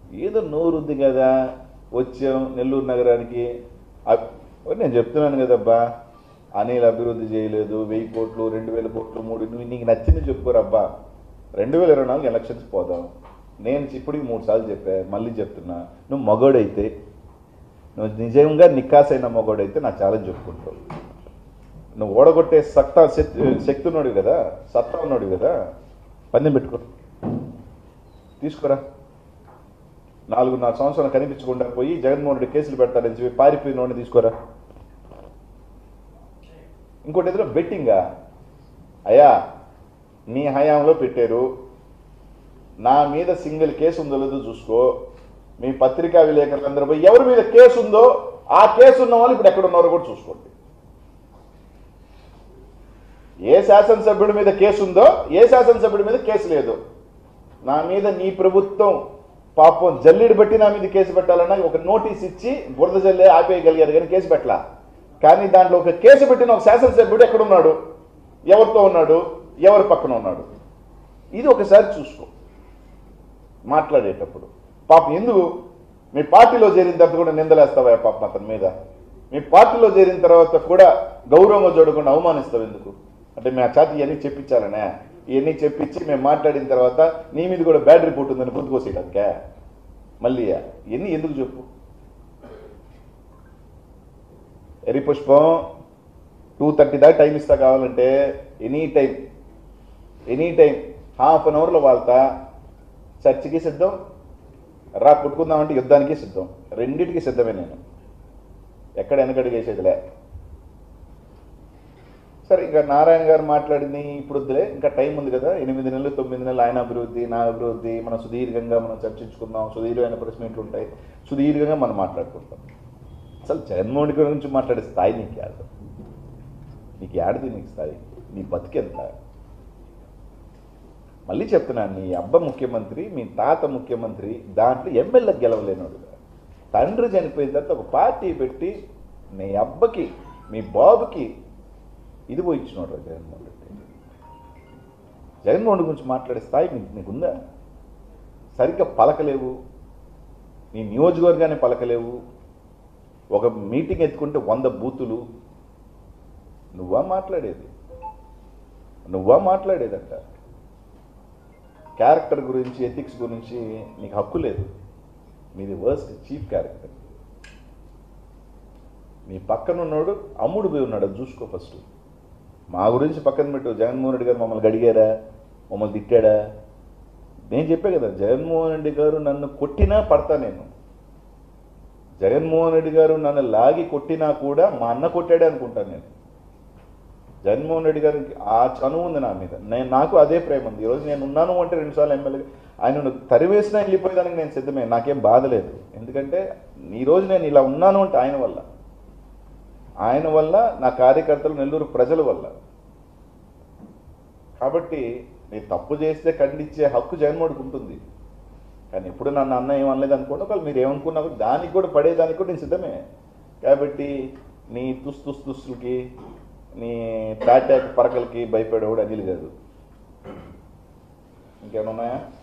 ఏదో నోరుద్ది కదా వచ్చాం నెల్లూరు నగరానికి అబ్- నేను చెప్తున్నాను కదబ్బా అనిల్ అభివృద్ధి చేయలేదు వెయ్యి కోట్లు రెండు వేల కోట్లు మూడు నువ్వు నీకు నచ్చింది చెప్పుకోరబ్బా రెండు వేల ఇరవై నాలుగు ఎలక్షన్స్ పోదాం నేను ఇప్పటికి మూడు సార్లు చెప్పా మళ్ళీ చెప్తున్నా నువ్వు మగోడైతే నువ్వు నిజంగా నిక్కాసైన మగోడైతే నా ఛాలెంజ్ చెప్పుకుంటావు నువ్వు ఓడగొట్టే సత్తా శక్తి శక్తి ఉన్నాడు కదా సత్తా ఉన్నాడు కదా పందెం పెట్టుకో తీసుకురా నాలుగున్నర సంవత్సరాలు కనిపించకుండా పోయి జగన్మోహన్ రెడ్డి కేసులు పెడతారని చెప్పి పారిపోయిన తీసుకోరా ఇంకోటి ఎదురు బెట్టింగా అయ్యా మీ హయాంలో పెట్టారు నా మీద సింగిల్ కేసు ఉందో లేదో చూసుకో మీ పత్రికా విలేకరులందరూ పోయి ఎవరి మీద కేసు ఉందో ఆ కేసు ఉన్న వాళ్ళు ఇప్పుడు ఎక్కడ ఉన్నారో కూడా చూసుకోండి ఏ శాసనసభ్యుడి మీద కేసు ఉందో ఏ శాసనసభ్యుడి మీద కేసు లేదు నా మీద నీ ప్రభుత్వం పాపం జల్లిడి బట్టి నా మీద కేసు పెట్టాలన్నా ఒక నోటీస్ ఇచ్చి బురద జల్లే ఆపేయగలిగారు కానీ కేసు పెట్టలా కానీ దాంట్లో ఒక కేసు పెట్టిన ఒక శాసనసభ్యుడు ఎక్కడున్నాడు ఎవరితో ఉన్నాడు ఎవరి పక్కన ఉన్నాడు ఇది ఒకసారి చూసుకో మాట్లాడేటప్పుడు పాపం ఎందుకు మీ పార్టీలో చేరిన తర్వాత కూడా నిందలేస్తావా పాపం అతని మీద మీ పార్టీలో చేరిన తర్వాత కూడా గౌరవంగా చూడకుండా అవమానిస్తావు ఎందుకు అంటే మీ ఆ చేతి ఇవన్నీ చెప్పించాలనే ఇవన్నీ చెప్పించి మేము మాట్లాడిన తర్వాత నీ మీద కూడా బ్యాడ్ రిపోర్ట్ ఉందని పొద్దుకోసేయడానికే మళ్ళీ ఇవన్నీ ఎందుకు చెప్పు ఎరి పుష్పం టూ థర్టీ దాకా టైం ఇస్తా కావాలంటే any time any time half an అవర్లో వాళ్తా చర్చికి సిద్ధం రా కొట్టుకుందామంటే యుద్ధానికి సిద్ధం రెండింటికి సిద్ధమే నేను ఎక్కడ వెనకడుగు వేసేదిలే సరే ఇంకా నారాయణ గారు మాట్లాడింది ఇప్పుడు వద్దులే ఇంకా టైం ఉంది కదా ఎనిమిది నెలలు తొమ్మిది నెలలు ఆయన అభివృద్ధి నా అభివృద్ధి మనం సుదీర్ఘంగా మనం చర్చించుకుందాం సుదీర్ఘమైన ప్రెస్ మీట్లు ఉంటాయి సుదీర్ఘంగా మనం మాట్లాడుకుంటాం అసలు జగన్మోహన్ రెడ్డి గురించి మాట్లాడే స్థాయి నీకు యాదు నీకు యాడది నీకు స్థాయి నీ బతికెంత మళ్ళీ చెప్తున్నాను నీ అబ్బ ముఖ్యమంత్రి మీ తాత ముఖ్యమంత్రి దాంట్లో ఎమ్మెల్యే గెలవలేనోడు తండ్రి చనిపోయిన తర్వాత ఒక పార్టీ పెట్టి నీ అబ్బకి మీ బాబుకి ఇది పోయి ఇచ్చినోడు జగన్మోహన్ రెడ్డి జగన్మోహన్ రెడ్డి గురించి మాట్లాడే స్థాయి నీకు నీకుందా సరిగ్గా పలకలేవు నీ నియోజకవర్గాన్ని పలకలేవు ఒక మీటింగ్ ఎత్తుకుంటే వంద బూతులు నువ్వా మాట్లాడేది నువ్వా మాట్లాడేదంట క్యారెక్టర్ గురించి ఎథిక్స్ గురించి నీకు హక్కు లేదు మీది వర్స్ట్ చీఫ్ క్యారెక్టర్ నీ పక్కన ఉన్నాడు అమ్ముడు పోయి ఉన్నాడు అది చూసుకో ఫస్ట్ మా గురించి పక్కన పెట్టు జగన్మోహన్ రెడ్డి గారు మమ్మల్ని గడిగారా మమ్మల్ని తిట్టాడా నేను చెప్పే కదా జగన్మోహన్ రెడ్డి గారు నన్ను కొట్టినా పడతా నేను జగన్మోహన్ రెడ్డి గారు నన్ను లాగి కొట్టినా కూడా మా అన్న కొట్టాడే అనుకుంటాను నేను జగన్మోహన్ రెడ్డి గారికి ఆ చనువు ఉంది నా మీద నేను నాకు అదే ప్రేమ ఉంది ఈరోజు నేను ఉన్నాను అంటే రెండుసార్లు ఎమ్మెల్యే ఆయన తరివేసినా వెళ్ళిపోయేదానికి నేను సిద్ధమే నాకేం బాధ లేదు ఎందుకంటే ఈరోజు నేను ఇలా ఉన్నాను అంటే ఆయన వల్ల ఆయన వల్ల నా కార్యకర్తలు నెల్లూరు ప్రజల వల్ల కాబట్టి నేను తప్పు చేస్తే ఖండించే హక్కు జగన్మోహన్కి ఉంటుంది కానీ ఎప్పుడు నన్ను అన్న ఏమనలేదు అనుకోండి ఒకవేళ మీరు ఏమనుకున్నా కూడా దానికి కూడా పడేదానికి కూడా నేను సిద్ధమే కాబట్టి నీ తుస్ తుస్ తుస్సులకి నీ తాటాక్ పరకలకి భయపడేవాడు అనిల్ కాదు ఇంకేమైనా ఉన్నాయా